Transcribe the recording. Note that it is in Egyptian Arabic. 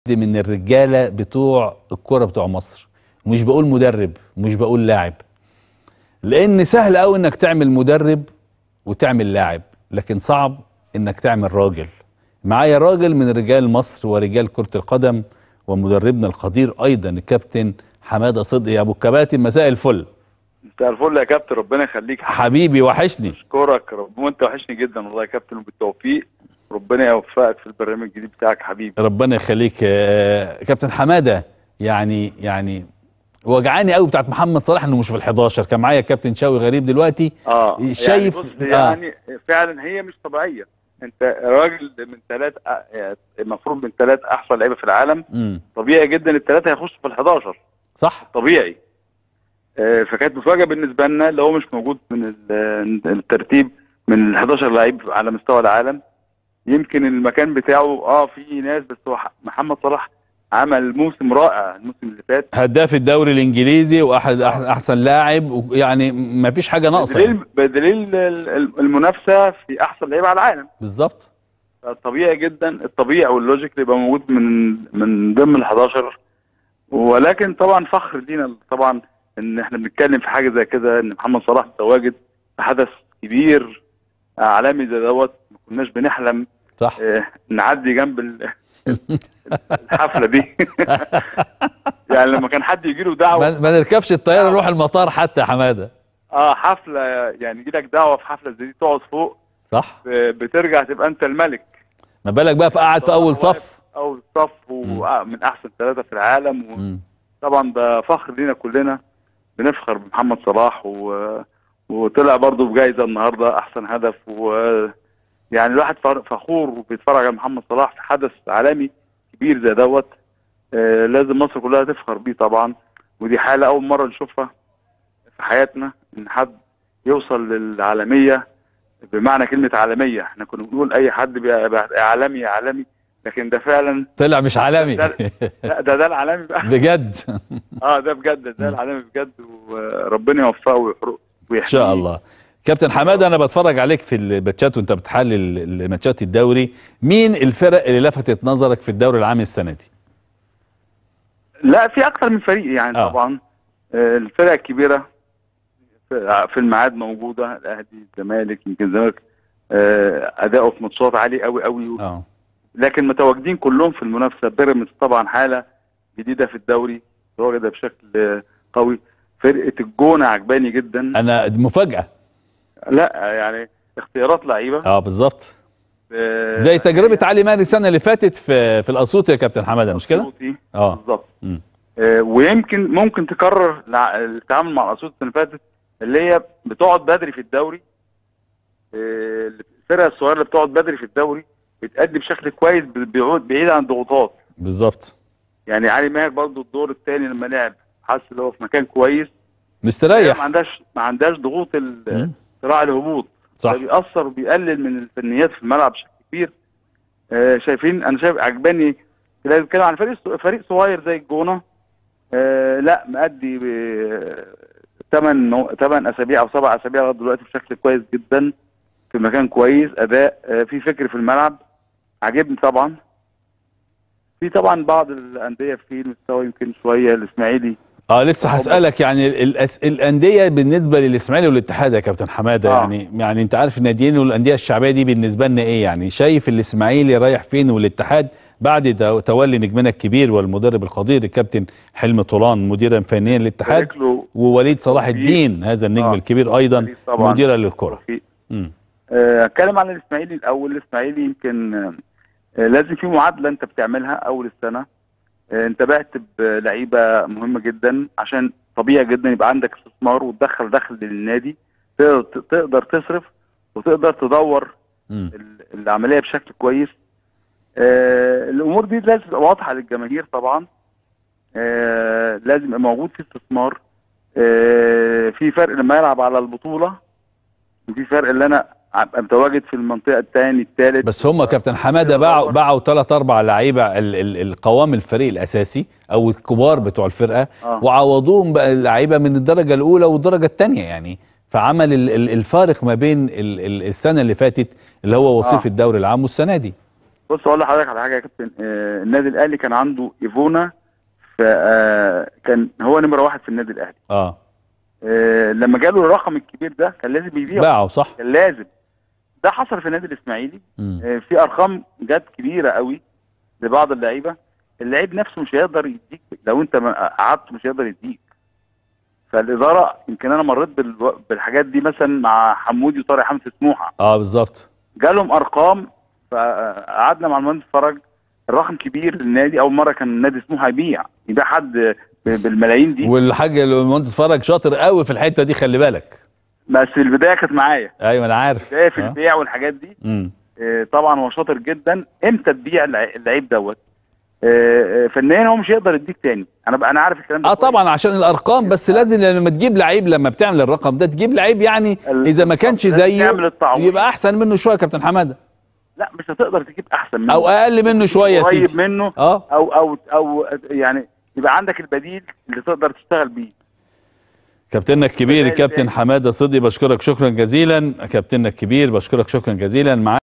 من الرجاله بتوع الكوره بتوع مصر ومش بقول مدرب ومش بقول لاعب لان سهل قوي انك تعمل مدرب وتعمل لاعب لكن صعب انك تعمل راجل معايا راجل من رجال مصر ورجال كرة القدم ومدربنا القدير ايضا الكابتن حماده صدقي ابو الكباتن مساء الفل مساء الفل يا كابتن ربنا يخليك حبيبي وحشني اشكرك رب وانت وحشني جدا والله يا كابتن وبالتوفيق ربنا يوفقك في البرنامج الجديد بتاعك حبيبي ربنا يخليك آه، كابتن حماده يعني يعني وجعاني قوي بتاعت محمد صلاح انه مش في ال11 كان معايا كابتن شاوي غريب دلوقتي اه شايف- يعني, بص آه. يعني فعلا هي مش طبيعيه انت راجل من ثلاث المفروض من ثلاث احسن لعيبه في العالم امم طبيعي جدا الثلاثه هيخشوا في ال11 صح طبيعي آه، فكانت مفاجاه بالنسبه لنا اللي هو مش موجود من ال- الترتيب من ال 11 لعيب على مستوى العالم يمكن المكان بتاعه اه في ناس بس هو ح- محمد صلاح عمل موسم رائع الموسم اللي فات هداف الدوري الانجليزي واحد أح- احسن لاعب يعني ما فيش حاجه ناقصه يعني. بدليل بدليل ال- ال- المنافسه في احسن لعيبه على العالم بالظبط طبيعي جدا الطبيعي واللوجيك يبقى موجود من من ضمن ال 11 ولكن طبعا فخر لينا طبعا ان احنا بنتكلم في حاجه زي كده ان محمد صلاح متواجد في حدث كبير عالمي زي دوت ما كناش بنحلم صح آه، نعدي جنب ال- الحفله دي يعني لما كان حد يجي له دعوه ما ما نركبش الطياره نروح المطار حتى يا حماده اه حفله يعني يجي لك دعوه في حفله زي دي تقعد فوق صح ب- بترجع تبقى انت الملك ما بالك بقى في قاعد في اول صف اول صف ومن احسن ثلاثه في العالم مم. وطبعا ده فخر لينا كلنا بنفخر بمحمد صلاح و... وطلع برضه بجائزه النهارده احسن هدف و يعني الواحد فر- فخور وبيتفرج على محمد صلاح في حدث عالمي كبير زي دوت آه لازم مصر كلها تفخر بيه طبعا ودي حاله اول مره نشوفها في حياتنا ان حد يوصل للعالميه بمعنى كلمه عالميه احنا كنا بنقول اي حد بيبقى بيبقى عالمي عالمي لكن ده فعلا طلع مش عالمي لا ده ده العالمي بقى بجد اه ده بجد ده العالمي بجد وربنا يوفقه ويحرقه ان شاء الله كابتن حماده انا بتفرج عليك في الماتشات وانت بتحلل ماتشات الدوري مين الفرق اللي لفتت نظرك في الدوري العام السنه دي لا في اكتر من فريق يعني آه. آه. طبعا آه، الفرق الكبيره في في الميعاد موجوده الاهلي الزمالك يمكن الزمالك آه، اداؤه في ماتشات عالي قوي قوي اه لكن متواجدين كلهم في المنافسه بيراميدز طبعا حاله جديده في الدوري متواجده بشكل آه، قوي فرقه الجونه عجباني جدا انا دي مفاجاه لا يعني اختيارات لعيبه اه بالظبط آه، زي تجربه علي ماهر السنه اللي فاتت في في الاسيوط يا كابتن حماده مش كده أسيوطي. اه بالظبط مم. آه، ويمكن ممكن تكرر الع- التعامل مع الاسيوط السنه اللي فاتت اللي هي بتقعد بدري في الدوري آه، الفرقه الصغيره اللي بتقعد بدري في الدوري بتأدي بشكل كويس ب- بيعود بعيد عن الضغوطات بالظبط يعني علي ماهر برضو الدور الثاني لما لعب حس ان هو في مكان كويس هي ما مستريح عندهاش ما عندهاش ضغوط ال- مم. صراع الهبوط صح ده بيأثر وبيقلل من الفنيات في الملعب بشكل كبير آه شايفين انا شايف عجباني لازم نتكلم عن فريق فريق صغير زي الجونه آه لا مأدي ثمان ثمان اسابيع او سبع اسابيع لغايه دلوقتي بشكل كويس جدا في مكان كويس اداء آه في فكر في الملعب عاجبني طبعا في طبعا بعض الانديه في المستوى يمكن شويه الاسماعيلي اه لسه هسألك يعني ال- الأس... الأندية بالنسبة للإسماعيلي والاتحاد يا كابتن حمادة آه. يعني يعني أنت عارف الناديين والأندية الشعبية دي بالنسبة لنا إيه يعني شايف الإسماعيلي رايح فين والاتحاد بعد تو- تولي نجمنا الكبير والمدرب القدير الكابتن حلمي طولان مديرا فنيا للاتحاد بارك له ووليد صلاح توفيق. الدين هذا النجم آه. الكبير أيضا وليد طبعاً. مديرا للكرة توفيق. مم. آه، اتكلم عن الاسماعيلي الاول الاسماعيلي يمكن آه، لازم في معادله انت بتعملها اول السنه آه، انت بعت بلعيبه مهمه جدا عشان طبيعي جدا يبقى عندك استثمار وتدخل دخل للنادي تقدر تقدر تصرف وتقدر تدور مم. ال- العمليه بشكل كويس آه، الامور دي لازم تبقى واضحه للجماهير طبعا آه، لازم يبقى موجود في استثمار آه، في فرق لما يلعب على البطوله وفي فرق اللي انا ابقى متواجد في المنطقه الثاني الثالث بس هم كابتن حماده باعوا باعوا ثلاث اربع لعيبه ال- ال- القوام الفريق الاساسي او الكبار بتوع الفرقه آه. وعوضوهم بقى اللعيبه من الدرجه الاولى والدرجه الثانيه يعني فعمل ال- ال- الفارق ما بين ال- ال- السنه اللي فاتت اللي هو وصيف آه. الدوري العام والسنه دي بص اقول لحضرتك على حاجه يا كابتن آه النادي الاهلي كان عنده ايفونا ف آه كان هو نمره واحد في النادي الاهلي اه آه لما جاله الرقم الكبير ده كان لازم يبيعه باعوا صح كان لازم ده حصل في النادي الاسماعيلي مم. آه في ارقام جت كبيره قوي لبعض اللعيبه اللعيب نفسه مش هيقدر يديك لو انت ما قعدت مش هيقدر يديك فالاداره يمكن انا مريت بالو- بالحاجات دي مثلا مع حمودي وطارق حامد في سموحه اه بالظبط جالهم ارقام فقعدنا مع المهندس فرج الرقم كبير للنادي اول مره كان النادي سموحه يبيع يبيع حد ب- بالملايين دي والحاج المهندس فرج شاطر قوي في الحته دي خلي بالك بس البدايه كانت معايا ايوه انا عارف البدايه في آه. البيع والحاجات دي مم. آه، طبعا هو شاطر جدا امتى تبيع اللع- اللعيب دوت آه، آه، فنيا هو مش هيقدر يديك تاني انا بقى انا عارف الكلام ده اه كويس. طبعا عشان الارقام بس لازم لما تجيب لعيب لما بتعمل الرقم ده تجيب لعيب يعني ال- اذا ما كانش لازم زيه تعمل التعويض. يبقى احسن منه شويه يا كابتن حماده لا مش هتقدر تجيب احسن منه او اقل منه شويه يا قريب سيدي منه اه او او او يعني يبقى عندك البديل اللي تقدر تشتغل بيه كابتننا الكبير كذلك كابتن يعني. حماده صدي بشكرك شكرا جزيلا كابتننا الكبير بشكرك شكرا جزيلا معانا